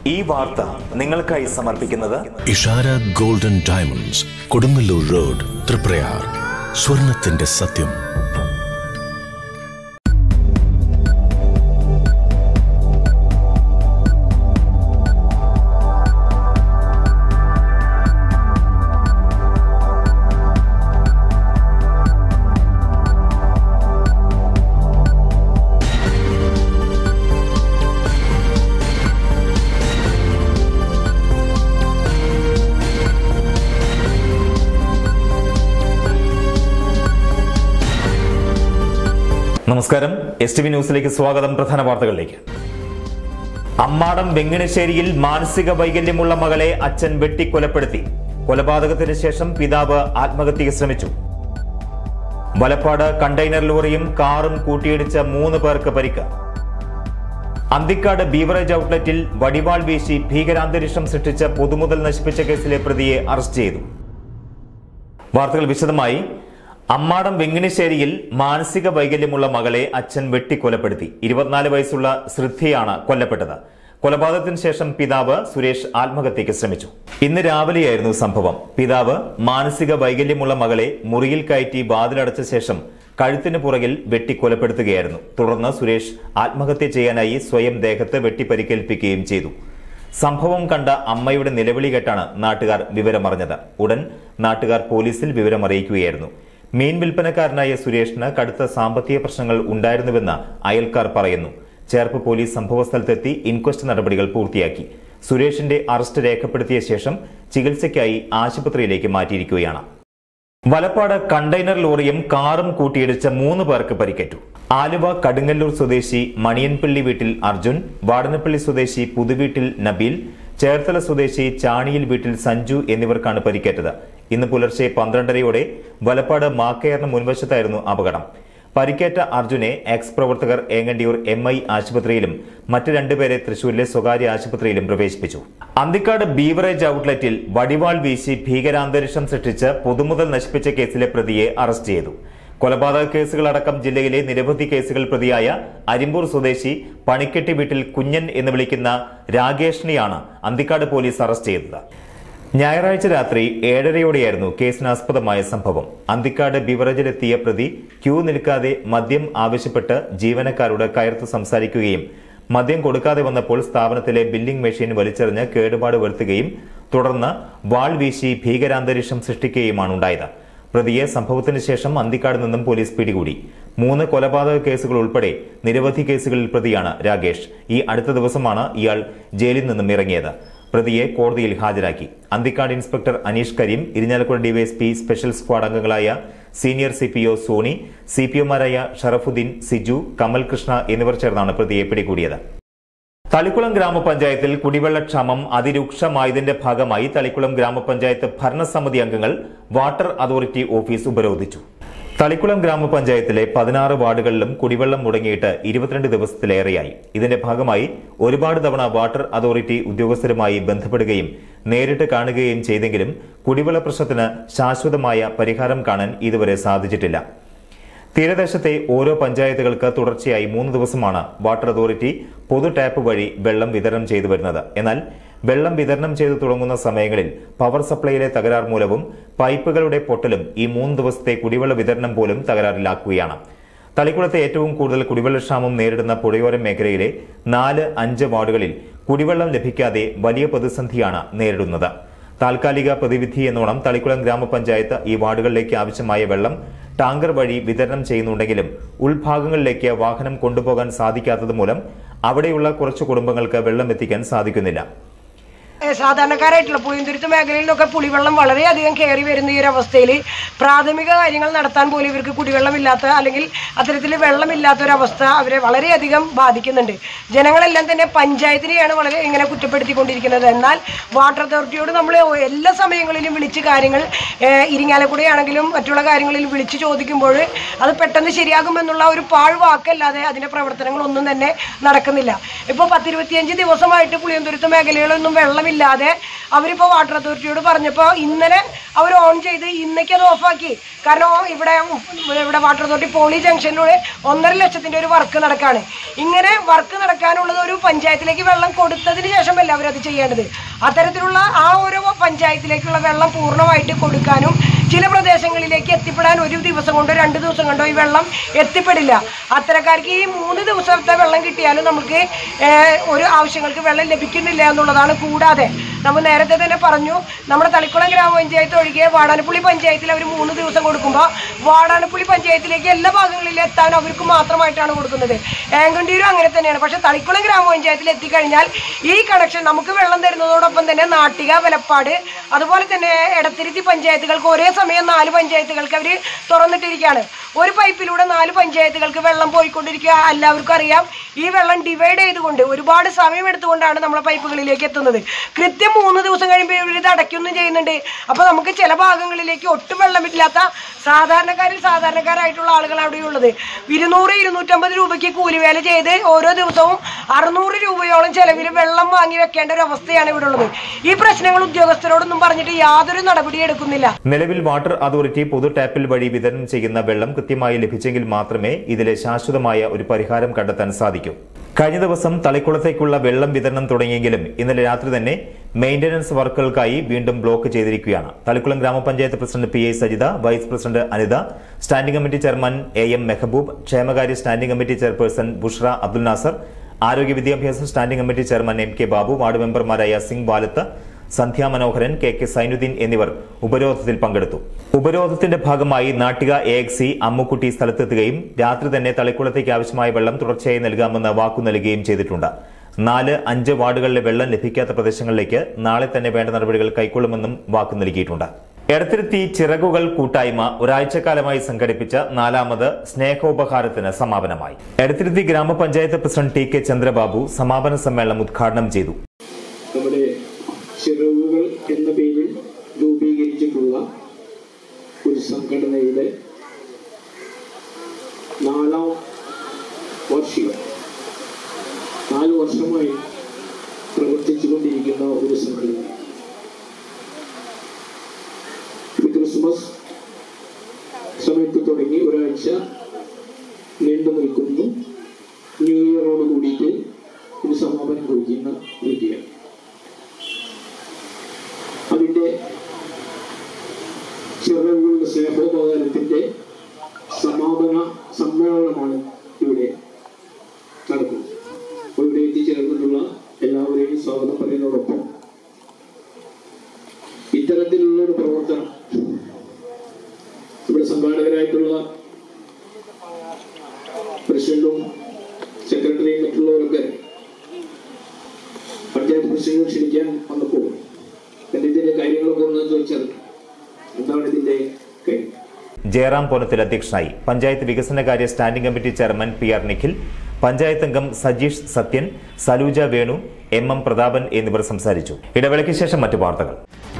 ഈ വാർത്ത നിങ്ങൾക്കായി സമർപ്പിക്കുന്നത് Ishara golden diamonds Kodungallur road Triprayar സ്വർണത്തിന്റെ സത്യം നമസ്കാരം എസ് ടി വി ന്യൂസിലേക്ക് സ്വാഗതം പ്രധാന വാർത്തകളിലേക്ക് അമ്മാടം വെങ്ങിണശ്ശേരിയിൽ മാനസിക വൈകല്യമുള്ള മകളെ അച്ഛൻ വെട്ടിക്കൊലപ്പെടുത്തി കൊലപാതകത്തിന് ശേഷം പിതാവ് ആത്മഹത്യക്ക് ശ്രമിച്ചു വലപ്പാട് കണ്ടെയ്നർ ലോറിയും കാറും കൂട്ടിയിടിച്ച മൂന്ന് പേർക്ക് പരിക്ക് അന്തിക്കാട് ബീവറേജ് ഔട്ട്ലെറ്റിൽ വടിവാൾ വീശി ഭീകരാന്തരീക്ഷം സൃഷ്ടിച്ച പൊതുമുതൽ നശിപ്പിച്ച കേസിലെ പ്രതിയെ അറസ്റ്റ് ചെയ്തു വാർത്തകൾ വിശദമായി അമ്മാടം വെങ്ങിണിശ്ശേരിയിൽ മാനസിക വൈകല്യമുള്ള മകളെ അച്ഛൻ വെട്ടിക്കൊലപ്പെടുത്തി ഇരുപത്തിനാല് വയസ്സുള്ള ശ്രദ്ധയാണ് കൊല്ലപ്പെട്ടത് കൊലപാതകത്തിന് ശേഷം പിതാവ് സുരേഷ് ആത്മഹത്യയ്ക്ക് ശ്രമിച്ചു ഇന്ന് രാവിലെയായിരുന്നു സംഭവം പിതാവ് മാനസിക വൈകല്യമുള്ള മകളെ മുറിയിൽ കയറ്റി വാതിലടച്ച ശേഷം കഴുത്തിന് പുറകിൽ വെട്ടിക്കൊലപ്പെടുത്തുകയായിരുന്നു തുടർന്ന് സുരേഷ് ആത്മഹത്യ ചെയ്യാനായി സ്വയം ദേഹത്ത് വെട്ടിപ്പരിക്കേൽപ്പിക്കുകയും ചെയ്തു സംഭവം കണ്ട അമ്മയുടെ നിലവിളി കേട്ടാണ് നാട്ടുകാർ വിവരമറിഞ്ഞത് ഉടൻ നാട്ടുകാർ പോലീസിൽ വിവരമറിയിക്കുകയായിരുന്നു മീൻ വിൽപ്പനക്കാരനായ സുരേഷിന് കടുത്ത സാമ്പത്തിക പ്രശ്നങ്ങൾ ഉണ്ടായിരുന്നുവെന്ന് അയൽക്കാർ പറയുന്നു ചേർപ്പ് പോലീസ് സംഭവസ്ഥലത്തെത്തി ഇൻക്വസ്റ്റ് നടപടികൾ പൂർത്തിയാക്കി സുരേഷിന്റെ അറസ്റ്റ് രേഖപ്പെടുത്തിയ ശേഷം ചികിത്സയ്ക്കായി ആശുപത്രിയിലേക്ക് മാറ്റിയിരിക്കുകയാണ് വലപ്പാട് കണ്ടെയ്നർ ലോറിയും കാറും കൂട്ടിയിടിച്ച മൂന്ന് പേർക്ക് പരിക്കേറ്റു ആലുവ കടുങ്ങല്ലൂർ സ്വദേശി മണിയൻപള്ളി വീട്ടിൽ അർജുൻ വാടനപ്പള്ളി സ്വദേശി പുതുവീട്ടിൽ നബീൽ ചേർത്തല സ്വദേശി ചാണിയിൽ വീട്ടിൽ സഞ്ജു എന്നിവർക്കാണ് പരിക്കേറ്റത് ഇന്ന് പുലർച്ചെ പന്ത്രണ്ടരയോടെ വലപ്പാട് മാക്കയറിന് മുൻവശത്തായിരുന്നു അപകടം പരിക്കേറ്റ അർജുനെ എക്സ് പ്രവർത്തകർ ഏങ്ങണ്ടിയൂർ എം ഐ ആശുപത്രിയിലും മറ്റ് രണ്ടുപേരെ തൃശൂരിലെ സ്വകാര്യ ആശുപത്രിയിലും പ്രവേശിപ്പിച്ചു അന്തിക്കാട് ബീവറേജ് ഔട്ട്ലെറ്റിൽ വടിവാൾ വീശി ഭീകരാന്തരീക്ഷം സൃഷ്ടിച്ച് പൊതുമുതൽ നശിപ്പിച്ച കേസിലെ പ്രതിയെ അറസ്റ്റ് ചെയ്തു കൊലപാതക കേസുകളടക്കം ജില്ലയിലെ നിരവധി കേസുകൾ പ്രതിയായ അരിമ്പൂർ സ്വദേശി പണിക്കെട്ടി വീട്ടിൽ കുഞ്ഞൻ എന്ന് വിളിക്കുന്ന രാകേഷിനെയാണ് അന്തിക്കാട് പോലീസ് അറസ്റ്റ് ചെയ്തത് ഞായറാഴ്ച രാത്രി ഏഴരയോടെയായിരുന്നു കേസിനാസ്പദമായ സംഭവം അന്തിക്കാട് ബിവറേജിലെത്തിയ പ്രതി ക്യൂ നിൽക്കാതെ മദ്യം ആവശ്യപ്പെട്ട് ജീവനക്കാരോട് കയർത്ത് സംസാരിക്കുകയും മദ്യം കൊടുക്കാതെ വന്നപ്പോൾ സ്ഥാപനത്തിലെ ബില്ലിംഗ് മെഷീൻ വലിച്ചെറിഞ്ഞ് കേടുപാട് വരുത്തുകയും തുടർന്ന് വാൾ വീശി ഭീകരാന്തരീക്ഷം സൃഷ്ടിക്കുകയുമാണ് ഉണ്ടായത് പ്രതിയെ സംഭവത്തിന് ശേഷം അന്തിക്കാട് നിന്നും പോലീസ് പിടികൂടി മൂന്ന് കൊലപാതക കേസുകൾ ഉൾപ്പെടെ നിരവധി കേസുകളിൽ പ്രതിയാണ് രാകേഷ് ഈ അടുത്ത ദിവസമാണ് ഇയാൾ ജയിലിൽ നിന്നും ഇറങ്ങിയത് പ്രതിയെ കോടതിയിൽ ഹാജരാക്കി Anthikad inspector Aneesh Kareem Irinjalakuda DYSP special squad അംഗങ്ങളായ senior C P O Soni C P ഒമാരായ ഷറഫുദ്ദീൻ സിജു കമൽ കൃഷ്ണ എന്നിവർ ചേർന്നാണ് പ്രതിയെ പിടികൂടിയത് തളിക്കുളം ഗ്രാമപഞ്ചായത്തിൽ കുടിവെള്ളക്ഷാമം അതിരൂക്ഷമായതിന്റെ ഭാഗമായി തളിക്കുളം ഗ്രാമപഞ്ചായത്ത് ഭരണസമിതി അംഗങ്ങൾ വാട്ടർ അതോറിറ്റി ഓഫീസ് ഉപരോധിച്ചു തളിക്കുളം ഗ്രാമപഞ്ചായത്തിലെ പതിനാറ് വാർഡുകളിലും കുടിവെള്ളം മുടങ്ങിയിട്ട് ഇരുപത്തിരണ്ട് ദിവസത്തിലേറെയായി ഇതിന്റെ ഭാഗമായി ഒരുപാട് തവണ വാട്ടർ അതോറിറ്റി ഉദ്യോഗസ്ഥരുമായി ബന്ധപ്പെടുകയും നേരിട്ട് കാണുകയും ചെയ്തെങ്കിലും കുടിവെള്ള പ്രശ്നത്തിന് ശാശ്വതമായ പരിഹാരം കാണാൻ ഇതുവരെ സാധിച്ചിട്ടില്ല തീരദേശത്തെ ഓരോ പഞ്ചായത്തുകൾക്ക് തുടർച്ചയായി മൂന്ന് ദിവസമാണ് വാട്ടർ അതോറിറ്റി പൊതു ടാപ്പ് വഴി വെള്ളം വിതരണം ചെയ്തു വരുന്നത് എന്നാൽ വെള്ളം വിതരണം ചെയ്തു തുടങ്ങുന്ന സമയങ്ങളിൽ പവർ സപ്ലൈയിലെ തകരാർ മൂലവും പൈപ്പുകളുടെ പൊട്ടലും ഈ മൂന്ന് ദിവസത്തെ കുടിവെള്ള വിതരണം പോലും തകരാറിലാക്കുകയാണ് തളിക്കുളത്തെ ഏറ്റവും കൂടുതൽ കുടിവെള്ളക്ഷാമം നേരിടുന്ന പുഴയോര മേഖലയിലെ നാല് അഞ്ച് വാർഡുകളിൽ കുടിവെള്ളം ലഭിക്കാതെ വലിയ പ്രതിസന്ധിയാണ് നേരിടുന്നത് താൽക്കാലിക പ്രതിവിധി എന്നോണം തളിക്കുളം ഗ്രാമപഞ്ചായത്ത് ഈ വാർഡുകളിലേക്ക് ആവശ്യമായ വെള്ളം ടാങ്കർ വഴി വിതരണം ചെയ്യുന്നുണ്ടെങ്കിലും ഉൾഭാഗങ്ങളിലേക്ക് വാഹനം കൊണ്ടുപോകാൻ സാധിക്കാത്തത് മൂലം അവിടെയുള്ള കുറച്ചു കുടുംബങ്ങൾക്ക് വെള്ളം എത്തിക്കാൻ സാധിക്കുന്നില്ല ഏഹ് സാധാരണക്കാരായിട്ടുള്ള പുളിന്തുരുത്ത് മേഖലയിൽ നിന്നൊക്കെ പുളിവെള്ളം വളരെയധികം കയറി വരുന്ന ഈ ഒരു അവസ്ഥയിൽ പ്രാഥമിക കാര്യങ്ങൾ നടത്താൻ പോലും ഇവർക്ക് കുടിവെള്ളമില്ലാത്ത അല്ലെങ്കിൽ അത്തരത്തിൽ വെള്ളമില്ലാത്ത ഒരു അവസ്ഥ അവരെ വളരെയധികം ബാധിക്കുന്നുണ്ട് ജനങ്ങളെല്ലാം തന്നെ പഞ്ചായത്തിനെയാണ് വളരെ ഇങ്ങനെ കുറ്റപ്പെടുത്തിക്കൊണ്ടിരിക്കുന്നത് എന്നാൽ വാട്ടർ അതോറിറ്റിയോട് നമ്മൾ എല്ലാ സമയങ്ങളിലും വിളിച്ച് കാര്യങ്ങൾ ഏഹ് ഇരിങ്ങാലക്കുടയാണെങ്കിലും മറ്റുള്ള കാര്യങ്ങളിൽ വിളിച്ച് ചോദിക്കുമ്പോൾ അത് പെട്ടെന്ന് ശരിയാകുമെന്നുള്ള ഒരു പാഴ്വാക്കല്ലാതെ അതിന്റെ പ്രവർത്തനങ്ങളൊന്നും തന്നെ നടക്കുന്നില്ല ഇപ്പോൾ പത്തിരുപത്തിയഞ്ച് ദിവസമായിട്ട് പുളിയന്തുരുത്ത് മേഖലകളൊന്നും വെള്ളമില്ല ഇല്ലാതെ അവരിപ്പോൾ വാട്ടർ അതോറിറ്റിയോട് പറഞ്ഞപ്പോൾ ഇന്നലെ അവർ ഓൺ ചെയ്ത് ഇന്നേക്ക് അത് ഓഫാക്കി കാരണം ഇവിടെ ഇവിടെ വാട്ടർ അതോറിറ്റി പോളി ജംഗ്ഷനിലൂടെ ഒന്നര ലക്ഷത്തിന്റെ ഒരു വർക്ക് നടക്കാണ് ഇങ്ങനെ വർക്ക് നടക്കാനുള്ളത് ഒരു പഞ്ചായത്തിലേക്ക് വെള്ളം കൊടുത്തതിന് ശേഷമല്ല അവരത് ചെയ്യേണ്ടത് അത്തരത്തിലുള്ള ആ ഓരോ പഞ്ചായത്തിലേക്കുള്ള വെള്ളം പൂർണ്ണമായിട്ട് കൊടുക്കാനും ചില പ്രദേശങ്ങളിലേക്ക് എത്തിപ്പെടാൻ ഒരു ദിവസം കൊണ്ടോ രണ്ട് ദിവസം കൊണ്ടോ ഈ വെള്ളം എത്തിപ്പെടില്ല അത്തരക്കാർക്ക് ഈ മൂന്ന് ദിവസത്തെ വെള്ളം കിട്ടിയാലും നമുക്ക് ഏഹ്, ഒരു ആവശ്യങ്ങൾക്ക് വെള്ളം ലഭിക്കുന്നില്ല എന്നുള്ളതാണ് കൂടാതെ നമ്മൾ നേരത്തെ തന്നെ പറഞ്ഞു നമ്മുടെ തളിക്കുളം ഗ്രാമപഞ്ചായത്ത് ഒഴികെ വാടാനപ്പള്ളി പഞ്ചായത്തിൽ അവർ മൂന്ന് ദിവസം കൊടുക്കുമ്പോൾ വാടാനപ്പള്ളി പഞ്ചായത്തിലേക്ക് എല്ലാ ഭാഗങ്ങളിലും എത്താൻ അവർക്ക് മാത്രമായിട്ടാണ് കൊടുക്കുന്നത് ഏങ്കണ്ടീരും അങ്ങനെ തന്നെയാണ് പക്ഷെ തളിക്കുളം ഗ്രാമപഞ്ചായത്തിൽ എത്തിക്കഴിഞ്ഞാൽ ഈ കണക്ഷൻ നമുക്ക് വെള്ളം തരുന്നതോടൊപ്പം തന്നെ നാട്ടിക വിലപ്പാട് അതുപോലെ തന്നെ എടത്തിരുത്തി പഞ്ചായത്തുകൾക്ക് ഒരേ സമയം നാല് പഞ്ചായത്തുകൾക്ക് അവർ തുറന്നിട്ടിരിക്കുകയാണ് ഒരു പൈപ്പിലൂടെ നാല് പഞ്ചായത്തുകൾക്ക് വെള്ളം പോയിക്കൊണ്ടിരിക്കുക എല്ലാവർക്കും അറിയാം ഈ വെള്ളം ഡിവൈഡ് ചെയ്തുകൊണ്ട് ഒരുപാട് സമയം എടുത്തുകൊണ്ടാണ് നമ്മളെ പൈപ്പുകളിലേക്ക് എത്തുന്നത് കൃത്യം മൂന്ന് ദിവസം കഴിയുമ്പോൾ ഇവർ ഇത് അടയ്ക്കൊന്നും ചെയ്യുന്നുണ്ട് അപ്പൊ നമുക്ക് ചില ഭാഗങ്ങളിലേക്ക് ഒട്ടും വെള്ളമില്ലാത്ത സാധാരണക്കാരിൽ സാധാരണക്കാരായിട്ടുള്ള ആളുകൾ അവിടെയുള്ളത് ഇരുന്നൂറ് ഇരുന്നൂറ്റമ്പത് രൂപയ്ക്ക് കൂലിവേല ചെയ്ത് ഓരോ ദിവസവും അറുന്നൂറ് രൂപയോളം ചെലവിൽ വെള്ളം വാങ്ങി വെക്കേണ്ട ഒരു അവസ്ഥയാണ് ഇവിടെ ഉള്ളത് ഈ പ്രശ്നങ്ങൾ ഉദ്യോഗസ്ഥരോടൊന്നും പറഞ്ഞിട്ട് യാതൊരു നടപടി എടുക്കുന്നില്ല നിലവിൽ വാട്ടർ അതോറിറ്റി പൊതു ടാപ്പിൽ വഴി വിതരണം ചെയ്യുന്ന വെള്ളം കൃത്യമായി ലഭിച്ചെങ്കിൽ മാത്രമേ ഇതിലെ ശാശ്വതമായ ഒരു പരിഹാരം കണ്ടെത്താൻ സാധിക്കൂ കഴിഞ്ഞ ദിവസം തളിക്കുളത്തേക്കുള്ള വെള്ളം വിതരണം തുടങ്ങിയെങ്കിലും ഇന്നലെ രാത്രി തന്നെ മെയിന്റനൻസ് വർക്കുകൾക്കായി വീണ്ടും ബ്ലോക്ക് ചെയ്തിരിക്കുകയാണ് തളിക്കുളം ഗ്രാമപഞ്ചായത്ത് president P I Sajitha vice president Anitha standing committee chairman A M Mehboob ക്ഷേമകാര്യ standing committee chairperson Bushra Abdul Nasar ആരോഗ്യ വിദ്യാഭ്യാസ standing committee chairman M K Babu ward മെമ്പർമാരായ സിംഗ് ബാലത്ത് സന്ധ്യ മനോഹരൻ കെ കെ സൈനുദ്ദീൻ എന്നിവർ ഉപരോധത്തിൽ പങ്കെടുത്തു ഉപരോധത്തിന്റെ ഭാഗമായി Nattika A X C Ammukutty സ്ഥലത്തെത്തുകയും രാത്രി തന്നെ തളിക്കുളത്തേക്ക് ആവശ്യമായ വെള്ളം തുടർച്ചയായി നൽകാമെന്ന് വാക്കു നൽകുകയും ചെയ്തിട്ടുണ്ട് നാല് അഞ്ച് വാർഡുകളിലെ വെള്ളം ലഭിക്കാത്ത പ്രദേശങ്ങളിലേക്ക് നാളെ തന്നെ വേണ്ട നടപടികൾ കൈക്കൊള്ളുമെന്നും വാക്കു നൽകിയിട്ടുണ്ട് എടത്തിരുത്തി ചിറകുകൾ കൂട്ടായ്മ ഒരാഴ്ചക്കാലമായി സംഘടിപ്പിച്ച നാലാമത് സ്നേഹോപഹാരത്തിന് സമാപനമായി എടത്തിരുത്തി ഗ്രാമപഞ്ചായത്ത് പ്രസിഡന്റ് ടി കെ ചന്ദ്രബാബു സമാപന സമ്മേളനം ഉദ്ഘാടനം ചെയ്തു നമ്മുടെ ചിറകുകൾ എന്ന പേരിൽ രൂപീകരിച്ചിട്ടുള്ള ഒരു സംഘടനയുടെ നാലാം വാർഷികം നാല് വർഷമായി പ്രവർത്തിച്ചുകൊണ്ടിരിക്കുന്ന ഒരു സംഘടന ഇത് ക്രിസ്മസ് സമയത്ത് തുടങ്ങി ഒരാഴ്ച നീണ്ടു നിൽക്കുന്നു ന്യൂ ഇയറോട് കൂടിയിട്ട് ഇത് സമാപനം കുറിക്കുന്ന രീതിയാണ് അതിൻ്റെ ചിറകുകളുടെ സ്നേഹോപകാരത്തിൻ്റെ സമാപന സമ്മേളനമാണ് ഇവിടെ നടക്കുന്നത് അപ്പോൾ ഇവിടെ എത്തിച്ചേർന്നിട്ടുള്ള എല്ലാവരെയും സ്വാഗതം പറയുന്നതോടൊപ്പം ഇത്തരത്തിലുള്ള ഒരു പ്രവർത്തനം ഇവിടെ സംഘാടകരായിട്ടുള്ള പ്രസിഡന്റും സെക്രട്ടറിയും മറ്റുള്ളവരൊക്കെ പഞ്ചായത്ത് പ്രസിഡന്റ് ക്ഷണിക്കാൻ വന്നപ്പോൾ എന്റെ ഇതിന്റെ കാര്യങ്ങളൊക്കെ ഒന്ന് ചോദിച്ചത് എന്താണ് ഇതിന്റെ കാര്യം ജയറാം പോനത്തിൽ അധ്യക്ഷനായി പഞ്ചായത്ത് വികസനകാര്യ standing committee chairman P R Nikhil panchayat അംഗം സജീഷ് സത്യൻ സലൂജ വേണു എം എം പ്രതാപൻ എന്നിവർ സംസാരിച്ചു ഇടവേളയ്ക്ക് ശേഷം മറ്റു വാർത്തകൾ